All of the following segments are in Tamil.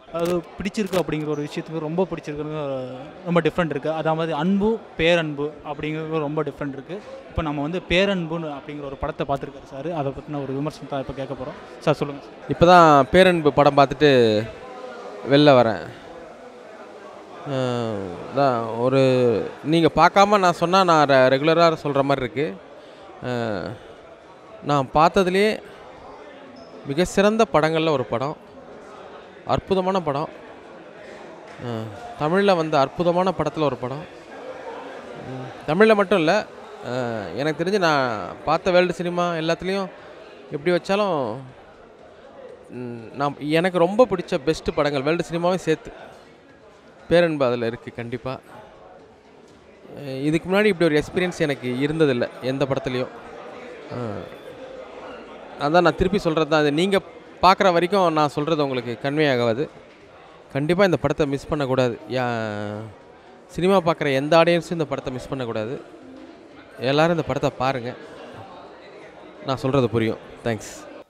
அது பிடிச்சிருக்கு அப்படிங்கிற ஒரு விஷயத்துக்கு ரொம்ப பிடிச்சிருக்குன்னு ரொம்ப டிஃப்ரெண்ட் இருக்குது அதாவது அன்பு பேரன்பு அப்படிங்கிறது ரொம்ப டிஃப்ரெண்ட் இருக்குது இப்போ நம்ம வந்து பேரன்புன்னு அப்படிங்கிற ஒரு படத்தை பார்த்துருக்காரு சார் அதை பற்றின ஒரு விமர்சனம் தான் இப்போ கேட்க போகிறோம் சார் சொல்லுங்கள் சார் இப்போ தான் பேரன்பு படம் பார்த்துட்டு வெளில வரேன் அஹ், தான் ஒரு நீங்கள் பார்க்காம நான் சொன்னால் நான் ரெகுலராக சொல்கிற மாதிரி இருக்குது நான் பார்த்ததுலேயே மிக சிறந்த படங்களில் ஒரு படம் அற்புதமான படம் தமிழில் வந்த அற்புதமான படத்தில் ஒரு படம் தமிழில் மட்டும் இல்லை எனக்கு தெரிஞ்சு நான் பார்த்த வேர்ல்டு சினிமா எல்லாத்துலேயும் எப்படி வச்சாலும் ம், நான் எனக்கு ரொம்ப பிடிச்ச பெஸ்ட் படங்கள் வேர்ல்டு சினிமாவே சேர்த்து பேரன்பு அதில் இருக்குது கண்டிப்பாக இதுக்கு முன்னாடி இப்படி ஒரு எக்ஸ்பீரியன்ஸ் எனக்கு இருந்ததில்லை எந்த படத்துலையும் அஹ், அதான் நான் திருப்பி சொல்கிறது தான் அது நீங்கள் பார்க்குற வரைக்கும் நான் சொல்கிறது உங்களுக்கு கன்வே ஆகாது கண்டிப்பாக இந்த படத்தை மிஸ் பண்ணக்கூடாது யா சினிமா பார்க்குற எந்த ஆடியன்ஸும் இந்த படத்தை மிஸ் பண்ணக்கூடாது எல்லோரும் இந்த படத்தை பாருங்கள் நான் சொல்கிறது புரியும் தேங்க்ஸ்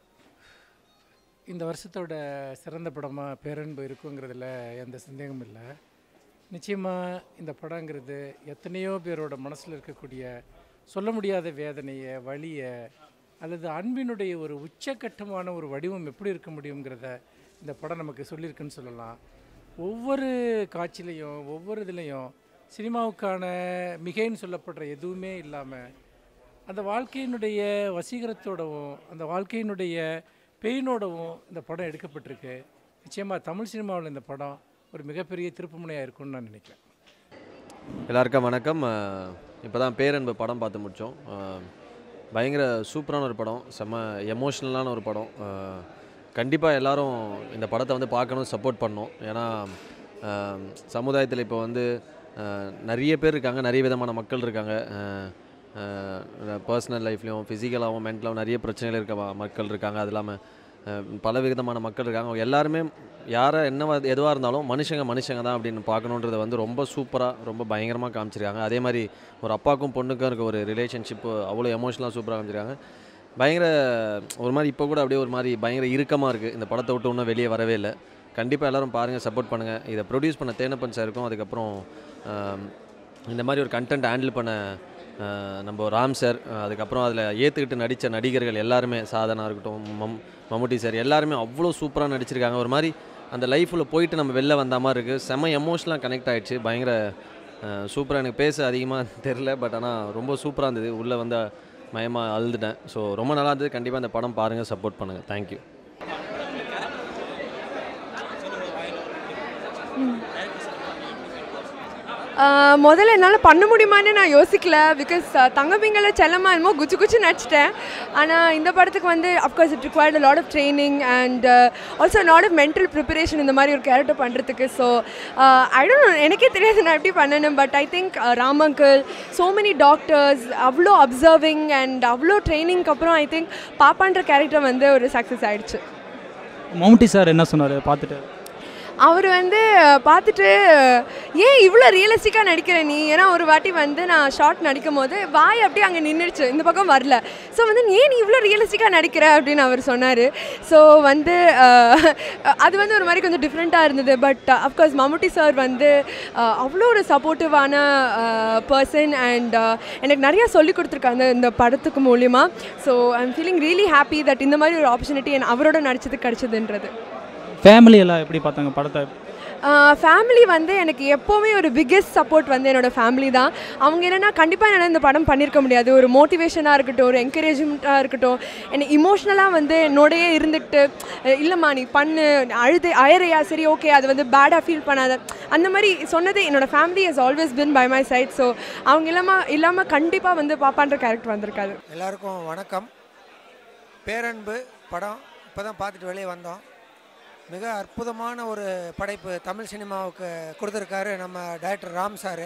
இந்த வருஷத்தோட சிறந்த படமாக பேரன்பு இருக்குங்கிறதுல எந்த சந்தேகமும் இல்லை நிச்சயமாக இந்த படங்கிறது எத்தனையோ பேரோட மனசில் இருக்கக்கூடிய சொல்ல முடியாத வேதனையை வலியை அல்லது அன்பினுடைய ஒரு உச்சக்கட்டமான ஒரு வடிவம் எப்படி இருக்க முடியுங்கிறத இந்த படம் நமக்கு சொல்லியிருக்குன்னு சொல்லலாம் ஒவ்வொரு காட்சியிலையும் ஒவ்வொரு இதுலேயும் சினிமாவுக்கான மிகைன்னு சொல்லப்படுற எதுவுமே இல்லாமல் அந்த வாழ்க்கையினுடைய வசீகரத்தோடவும் அந்த வாழ்க்கையினுடைய பெயினோடவும் இந்த படம் எடுக்கப்பட்டிருக்கு நிச்சயமாக தமிழ் சினிமாவில் இந்த படம் ஒரு மிகப்பெரிய திருப்புமுனையாக இருக்கும்னு நான் நினைக்கிறேன் எல்லாருக்கும் வணக்கம் இப்போ தான் பேரன்பு படம் பார்த்து முடித்தோம் பயங்கர சூப்பரான ஒரு படம் செம்ம எமோஷ்னலான ஒரு படம் கண்டிப்பாக எல்லாரும் இந்த படத்தை வந்து பார்க்கணும் சப்போர்ட் பண்ணணும் ஏன்னா சமுதாயத்தில் இப்போ வந்து அஹ், நிறைய பேர் இருக்காங்க நிறைய விதமான மக்கள் இருக்காங்க பர்சனல் லைஃப்லையும் ஃபிசிக்கலாகவும் மென்டலாகவும் நிறைய பிரச்சனைகள் இருக்க ம- மக்கள் இருக்காங்க அது இல்லாமல் அஹ், பல விதமான மக்கள் இருக்காங்க அவங்க எல்லாருமே யாரை என்ன எதுவாக இருந்தாலும் மனுஷங்க மனுஷங்க தான் அப்படின்னு பார்க்கணுன்றத வந்து ரொம்ப சூப்பராக ரொம்ப பயங்கரமாக காமிச்சிருக்காங்க அதே மாதிரி ஒரு அப்பாவுக்கும் பொண்ணுக்கும் இருக்க ஒரு ரிலேஷன்ஷிப்பு அவ்வளோ எமோஷனலாக சூப்பராக காமிச்சிருக்காங்க பயங்கர ஒரு மாதிரி இப்போ கூட அப்படியே ஒரு மாதிரி பயங்கர இறுக்கமாக இருக்குது இந்த படத்தை விட்டு இன்னும் வெளியே வரவே இல்லை கண்டிப்பாக எல்லாரும் பாருங்கள் சப்போர்ட் பண்ணுங்கள் இதை ப்ரொடியூஸ் பண்ண தேனப்பன் சாருக்கும் அதுக்கப்புறம் ஆம், இந்த மாதிரி ஒரு கண்டென்ட் ஹேண்டில் பண்ண ஆ, நம்ம ராம் சார் அதுக்கப்புறம் அதில் ஏற்றுக்கிட்டு நடித்த நடிகர்கள் எல்லாருமே சாதனா இருக்கட்டும் மம் மம்முட்டி சார் எல்லாருமே அவ்வளோ சூப்பராக நடிச்சிருக்காங்க ஒரு மாதிரி அந்த லைஃப்பில் போயிட்டு நம்ம வெளில வந்த மாதிரி இருக்குது செம்ம எமோஷனலாக கனெக்ட் ஆயிடுச்சு பயங்கர சூப்பராக எனக்கு பேச அதிகமாக தெரில பட் ஆனால் ரொம்ப சூப்பராக இருந்தது உள்ளே வந்து மயமாக அழுதுட்டேன் ஸோ ரொம்ப நல்லா இருந்தது கண்டிப்பாக இந்த படம் பாருங்கள் சப்போர்ட் பண்ணுங்கள் தேங்க்யூ ஆஹ் முதல்ல என்னால் பண்ண முடியுமான்னு நான் யோசிக்கல பிகாஸ் தங்கபிங்கல செல்லமா என்னமோ குச்சி குச்சி நடிச்சிட்டேன் ஆனால் இந்த படத்துக்கு வந்து of course it required a lot of training and also lot of mental preparation இந்த மாதிரி ஒரு கேரக்டர் பண்ணுறதுக்கு ஸோ ஐ டோன்ட் எனக்கே தெரியாது நான் எப்படி பண்ணணும் but I think Ram uncle so many doctors அவ்வளோ அப்சர்விங் அண்ட் அவ்வளோ ட்ரைனிங்க்கு அப்புறம் ஐ திங்க் பாப்பான்ற கேரக்டர் வந்து ஒரு சக்ஸஸ் ஆயிடுச்சு மம்முட்டி சார் என்ன சொன்னார் பார்த்துட்டு அவர் வந்து அஹ், பார்த்துட்டு ஏன் இவ்வளோ ரியலிஸ்டிக்காக நடிக்கிற நீ ஏன்னா ஒரு வாட்டி வந்து நான் ஷார்ட் நடிக்கும் போது வாய் அப்படியே அங்கே நின்றுடுச்சு இந்த பக்கம் வரல ஸோ வந்து ஏன் நீ இவ்வளோ ரியலிஸ்டிக்காக நடிக்கிற அப்படின்னு அவர் சொன்னார் ஸோ வந்து அஹ், அது வந்து ஒரு மாதிரி கொஞ்சம் டிஃப்ரெண்ட்டாக இருந்தது பட் அஃப்கோர்ஸ் மம்முட்டி சார் வந்து அஹ், அவ்வளோ ஒரு சப்போர்ட்டிவான பர்சன் அண்ட் எனக்கு நிறையா சொல்லி கொடுத்துருக்காங்க இந்த படத்துக்கு மூலிமா so I am feeling really happy that இந்த மாதிரி ஒரு ஆப்பர்ச்சுனிட்டி அவரோட நடிச்சது கிடைச்சதுன்றது ஃபேமிலி எல்லாம் எப்படி பார்த்தாங்க படத்தை ஃபேமிலி வந்து எனக்கு எப்போவுமே ஒரு பிக்கெஸ்ட் சப்போர்ட் வந்து என்னோடய ஃபேமிலி தான் அவங்க என்னென்னா கண்டிப்பாக என்னால் இந்த படம் பண்ணியிருக்க முடியாது ஒரு மோட்டிவேஷனாக இருக்கட்டும் ஒரு என்கரேஜ்மெண்ட்டாக இருக்கட்டும் என்னை இமோஷ்னலாக வந்து என்னோடயே இருந்துட்டு அஹ் இல்லைம்மா நீ பண்ணு அழுது அயறையா சரி ஓகே அது வந்து பேடாக ஃபீல் பண்ணாத அந்த மாதிரி சொன்னது என்னோடய family has always been by my side so அவங்க இல்லாமல் இல்லாமல் கண்டிப்பாக வந்து பாப்பான்ற கேரக்டர் வந்திருக்காது எல்லாருக்கும் வணக்கம் பேரன்பு படம் இப்போ தான் பார்த்துட்டு வெளியே வந்தோம் மிக அற்புதமான ஒரு படைப்பு தமிழ் சினிமாவுக்கு கொடுத்துருக்காரு நம்ம டைரக்டர் ராம் சாரு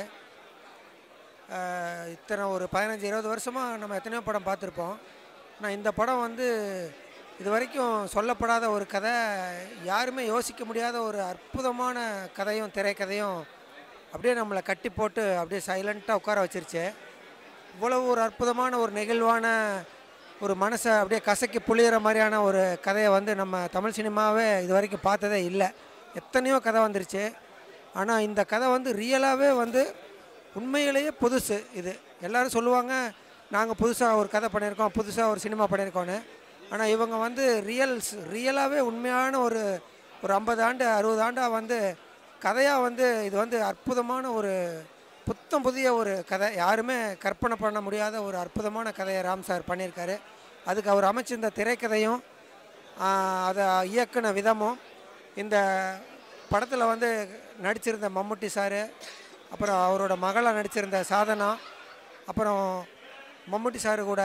அஹ், இத்தனை ஒரு பதினஞ்சு இருபது வருஷமாக நம்ம எத்தனையோ படம் பார்த்துருப்போம் ஆனால் இந்த படம் வந்து இது வரைக்கும் சொல்லப்படாத ஒரு கதை யாருமே யோசிக்க முடியாத ஒரு அற்புதமான கதையும் திரைக்கதையும் அப்படியே நம்மளை கட்டி போட்டு அப்படியே சைலண்ட்டாக உட்கார வச்சிருச்சு இவ்வளவு ஒரு அற்புதமான ஒரு நெகிழ்வான ஒரு மனசை அப்படியே கசக்கி புளியிற மாதிரியான ஒரு கதையை வந்து நம்ம தமிழ் சினிமாவே இது வரைக்கும் பார்த்ததே இல்லை எத்தனையோ கதை வந்துருச்சு ஆனால் இந்த கதை வந்து ரியலாகவே வந்து உண்மையிலேயே புதுசு இது எல்லாரும் சொல்லுவாங்க நாங்கள் புதுசாக ஒரு கதை பண்ணியிருக்கோம் புதுசாக ஒரு சினிமா பண்ணியிருக்கோன்னு ஆனால் இவங்க வந்து ரியல்ஸ் ரியலாகவே உண்மையான ஒரு ஒரு ஐம்பது ஆண்டு அறுபது ஆண்டாக வந்து கதையாக வந்து இது வந்து அற்புதமான ஒரு புத்தம் புதிய ஒரு கதை யாருமே கற்பனை பண்ண முடியாத ஒரு அற்புதமான கதையை ராம் சார் பண்ணியிருக்காரு அதுக்கு அவர் அமைச்சிருந்த திரைக்கதையும் ஆஹ், அதை இயக்குன விதமும் இந்த படத்தில் வந்து நடிச்சிருந்த மம்முட்டி சாரு அப்புறம் அவரோட மகளாக நடிச்சிருந்த சாதனா அப்புறம் மம்முட்டி சாரு கூட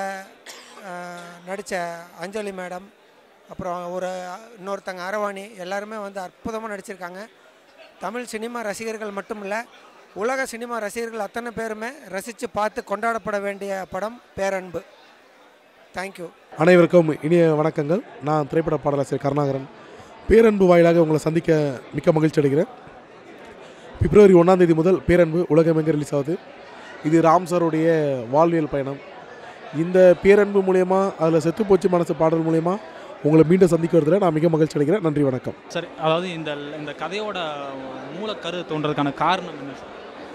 நடித்த அஞ்சலி மேடம் அப்புறம் ஒரு இன்னொருத்தங்க அரவாணி எல்லாருமே வந்து அற்புதமாக நடிச்சிருக்காங்க தமிழ் சினிமா ரசிகர்கள் மட்டும் இல்லை உலக சினிமா ரசிகர்கள் அத்தனை பேருமே ரசித்து பார்த்து கொண்டாடப்பட வேண்டிய படம் பேரன்பு தேங்க்யூ அனைவருக்கும் இனிய வணக்கங்கள் நான் திரைப்பட பாடலாசிரியர் கருணாகரன் பேரன்பு வாயிலாக உங்களை சந்திக்க மிக்க மகிழ்ச்சி அடைகிறேன் பிப்ரவரி ஒன்றாம் தேதி முதல் பேரன்பு உலகமெங்க ரிலீஸ் ஆகுது இது ராம் சாருடைய வாழ்வியல் பயணம் இந்த பேரன்பு மூலயமா அதில் செத்துப்போச்சு மனசு பாடல் மூலயமா உங்களை மீண்டும் சந்திக்க வரதுல நான் மிக மகிழ்ச்சி அடைகிறேன் நன்றி வணக்கம் சரி அதாவது இந்த இந்த கதையோட மூலக்கரு தோன்றதுக்கான காரணம் என்ன சார்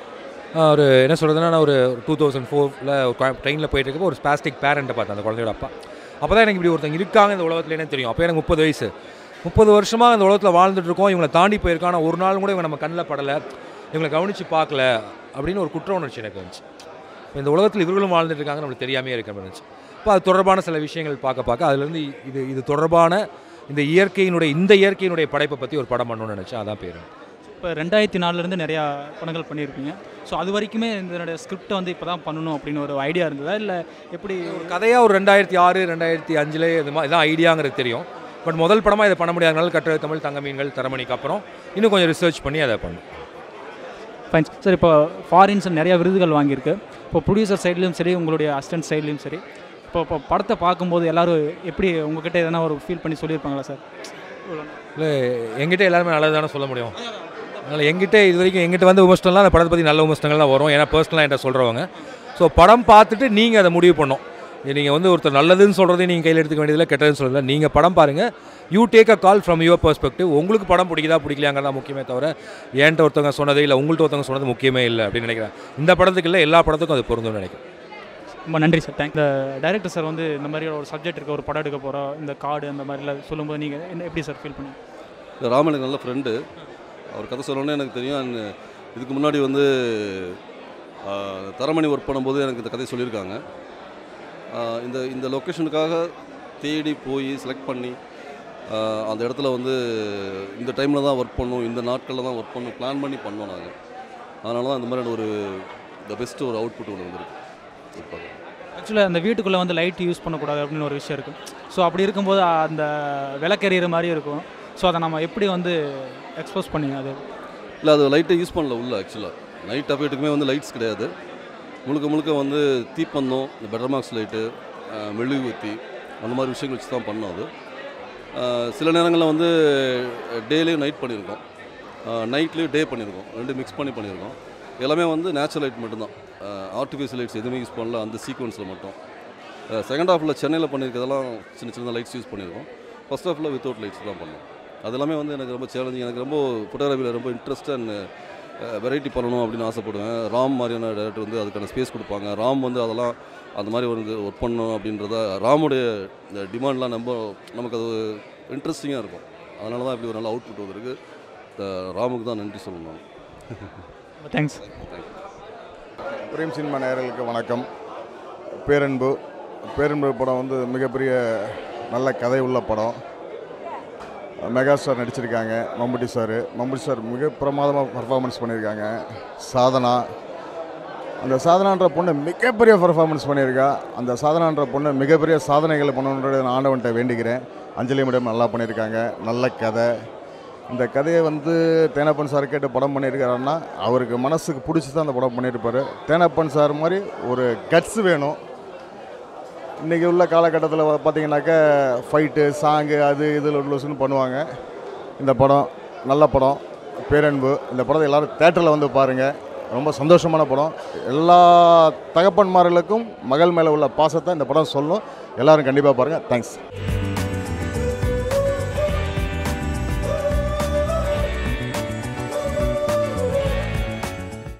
ஒரு என்ன சொல்கிறதுனா நான் ஒரு டூ தௌசண்ட் ஃபோரில் ஒரு ட்ரெயினில் போயிட்டு இருக்கப்போ ஒரு ஸ்பாஸ்டிக் பேரண்ட்டை பார்த்தேன் அந்த குழந்தையோட அப்பா அப்போ தான் எனக்கு இப்படி ஒருத்தங்க இருக்காங்க இந்த உலகத்துல என்ன தெரியும் அப்போ எனக்கு முப்பது வயசு முப்பது வருஷமாக இந்த உலகத்தில் வாழ்ந்துட்டு இருக்கோம் இவங்களை தாண்டி போயிருக்கான் ஆனால் ஒரு நாள் கூட இவங்க நம்ம கண்ணில் படலை இவங்களை கவனித்து பார்க்கல அப்படின்னு ஒரு குற்ற உணர்ச்சி எனக்கு வந்துச்சு இப்போ இந்த உலகத்தில் இவர்களும் வாழ்ந்துட்டு இருக்காங்க நம்மளுக்கு தெரியாமே இருக்க இருந்துச்சு இப்போ அது தொடர்பான சில விஷயங்கள் பார்க்க பார்க்க அதுலேருந்து இது இது தொடர்பான இந்த இயற்கையினுடைய இந்த இயற்கையினுடைய படைப்பை பற்றி ஒரு படம் பண்ணணும்னு நினச்சேன் அதான் பேர் இப்போ ரெண்டாயிரத்தி நாலுலேருந்து நிறையா படங்கள் பண்ணியிருப்பீங்க ஸோ அது வரைக்குமே இதனுடைய ஸ்கிரிப்டை வந்து இப்போ தான் பண்ணணும் அப்படின்னு ஒரு ஐடியா இருந்ததா இல்லை எப்படி ஒரு கதையாக ஒரு ரெண்டாயிரத்தி ஆறு ரெண்டாயிரத்தி அஞ்சில் இது மாதிரி இதான் ஐடியாங்கிறது தெரியும் பட் முதல் படமாக இதை பண்ண முடியாதனால கட்டுரை தமிழ் தங்க மீன்கள் தரமணிக்கு அப்புறம் இன்னும் கொஞ்சம் ரிசர்ச் பண்ணி அதை பண்ணோம் ஃபைன் சார் இப்போ ஃபாரின்ஸ் நிறையா விருதுகள் வாங்கியிருக்கு இப்போ ப்ரொடியூசர் சைட்லேயும் சரி உங்களுடைய அசிஸ்டன்ட் சைட்லேயும் சரி இப்போ இப்போ படத்தை பார்க்கும்போது எல்லாரும் எப்படி உங்ககிட்ட எதனா ஒரு ஃபீல் பண்ணி சொல்லியிருப்பாங்களா சார் இல்லை எங்கிட்ட எல்லாருமே நல்லது தானே சொல்ல முடியும் அதனால் எங்கிட்ட இது வரைக்கும் எங்கிட்ட வந்து விமர்சனம்லாம் அந்த படத்தை பற்றி நல்ல விமர்சனங்கள்லாம் வரும் ஏன்னா பர்சனலாக என்கிட்ட சொல்கிறவங்க ஸோ படம் பார்த்துட்டு நீங்கள் அதை முடிவு பண்ணோம் நீங்கள் வந்து ஒருத்தர் நல்லதுன்னு சொல்கிறதையும் நீங்கள் கையில் எடுத்துக்க வேண்டியதில்லை கெட்டதுன்னு சொல்கிறதில்ல நீங்கள் படம் பாருங்கள் you take a call from your perspective உங்களுக்கு படம் பிடிக்குதா பிடிக்கலையாங்கிறதா முக்கியமே தவிர என்கிட்ட ஒருத்தவங்க சொன்னது இல்லை உங்கள்கிட்ட ஒருத்தவங்க சொன்னது முக்கியமே இல்லை அப்படின்னு நினைக்கிறேன் இந்த படத்துக்கு இல்லை எல்லா படத்துக்கும் அது பொருந்தும்னு நினைக்கிறேன் ரொம்ப நன்றி சார் தேங்க் இந்த டைரக்டர் சார் வந்து இந்த மாதிரி ஒரு சப்ஜெக்ட் இருக்க ஒரு படம் எடுக்க போகிறோம் இந்த கார்டு அந்த மாதிரிலாம் சொல்லும்போது நீங்கள் என்ன எப்படி சார் ஃபீல் பண்ணீங்க இந்த ராமன் எனக்கு நல்ல ஃப்ரெண்டு அவர் கதை சொல்லணும்னு எனக்கு தெரியும் and இதுக்கு முன்னாடி வந்து ஆஹ், தரமணி ஒர்க் பண்ணும்போது எனக்கு இந்த கதையை சொல்லியிருக்காங்க ஆஹ், இந்த இந்த லொக்கேஷனுக்காக தேடி போய் செலக்ட் பண்ணி ஆஹ், அந்த இடத்துல வந்து இந்த டைமில் தான் ஒர்க் பண்ணணும் இந்த நாட்களில் தான் ஒர்க் பண்ணணும் பிளான் பண்ணி பண்ணோம் நாங்கள் அதனால தான் இந்த மாதிரி ஒரு த பெஸ்ட் ஒரு அவுட்புட் ஒன்று வந்திருக்கு இப்போ ஆக்சுவலாக அந்த வீட்டுக்குள்ளே வந்து லைட் யூஸ் பண்ணக்கூடாது அப்படின்னு ஒரு விஷயம் இருக்குது ஸோ அப்படி இருக்கும்போது அந்த விளக்கெறிகிற மாதிரி இருக்கும் ஸோ அதை நம்ம எப்படி வந்து எக்ஸ்போஸ் பண்ணி அது இல்லை அது லைட்டை யூஸ் பண்ணல உள்ள ஆக்சுவலாக நைட் அஃபேட்டுக்குமே வந்து லைட்ஸ் கிடையாது முழுக்க முழுக்க வந்து தீப்பந்தம் இந்த பெட்டர் மார்க்ஸ் லைட்டு மெழுகுவத்தி அந்த மாதிரி விஷயங்கள் வச்சு தான் பண்ணோம் அது அஹ், சில நேரங்களில் வந்து டேலேயும் நைட் பண்ணியிருக்கோம் நைட்லேயும் டே பண்ணியிருக்கோம் ரெண்டு மிக்ஸ் பண்ணி பண்ணியிருக்கோம் எல்லாமே வந்து நேச்சுரல் லைட் மட்டும்தான் ஆர்டிஃபிஷியல் லைட்ஸ் எதுவுமே யூஸ் பண்ணல அந்த சீக்வன்ஸில் மட்டும் செகண்ட் ஹாஃபில் சென்னையில் பண்ணியிருக்கிறதெல்லாம் சின்ன சின்ன லைட்ஸ் யூஸ் பண்ணியிருக்கோம் ஃபஸ்ட் ஹாஃபில் வித்தவுட் லைட்ஸ் தான் பண்ணோம் அது எல்லாமே வந்து எனக்கு ரொம்ப சேலஞ்சிங் எனக்கு ரொம்ப ஃபோட்டோகிராஃபியில் ரொம்ப இன்ட்ரெஸ்ட் அண்ட் வெரைட்டி பண்ணணும் அப்படின்னு ஆசைப்படுவேன் ராம் மாதிரியான டேரக்டர் வந்து அதுக்கான ஸ்பேஸ் கொடுப்பாங்க ராம் வந்து அதெல்லாம் அந்த மாதிரி வந்து ஒர்க் பண்ணணும் அப்படின்றத ராமுடைய இந்த டிமாண்ட்லாம் நம்ம நமக்கு அது இன்ட்ரெஸ்டிங்காக இருக்கும் அதனால தான் இப்படி ஒரு நல்ல அவுட்புட் வந்திருக்கு இந்த ராமுக்கு தான் நன்றி சொல்லணும் தேங்க்ஸ் பிரேம் சினிமா நேயர்களுக்கு வணக்கம் பேரன்பு பேரன்பு படம் வந்து மிகப்பெரிய நல்ல கதை உள்ள படம் மெகா ஸ்டார் நடிச்சிருக்காங்க மம்முட்டி சார் மம்முட்டி சார் மிக பிரமாதமாக பர்ஃபார்மன்ஸ் பண்ணியிருக்காங்க சாதனா அந்த சாதனான்ற பொண்ணு மிகப்பெரிய பர்ஃபார்மன்ஸ் பண்ணியிருக்கா அந்த சாதனான்ற பொண்ணு மிகப்பெரிய சாதனைகளை பண்ணணுன்றதை நான் ஆண்டவன்கிட்ட வேண்டிக்கிறேன் அஞ்சலி மேடம் நல்லா பண்ணியிருக்காங்க நல்ல கதை இந்த கதையை வந்து தேனப்பன் சார் கேட்டு படம் பண்ணியிருக்காருன்னா அவருக்கு மனசுக்கு பிடிச்சி தான் அந்த படம் பண்ணியிருப்பாரு தேனப்பன் சார் மாதிரி ஒரு கட்ஸ் வேணும் இன்றைக்கி உள்ள காலகட்டத்தில் பார்த்தீங்கன்னாக்கா ஃபைட்டு சாங்கு அது இது லொசுன்னு பண்ணுவாங்க இந்த படம் நல்ல படம் பேரன்பு இந்த படத்தை எல்லோரும் தேட்டரில் வந்து பாருங்கள் ரொம்ப சந்தோஷமான படம் எல்லா தகப்பன்மார்களுக்கும் மகள் மேலே உள்ள பாசத்தை இந்த படம் சொல்லும் எல்லோரும் கண்டிப்பாக பாருங்கள் தேங்க்ஸ்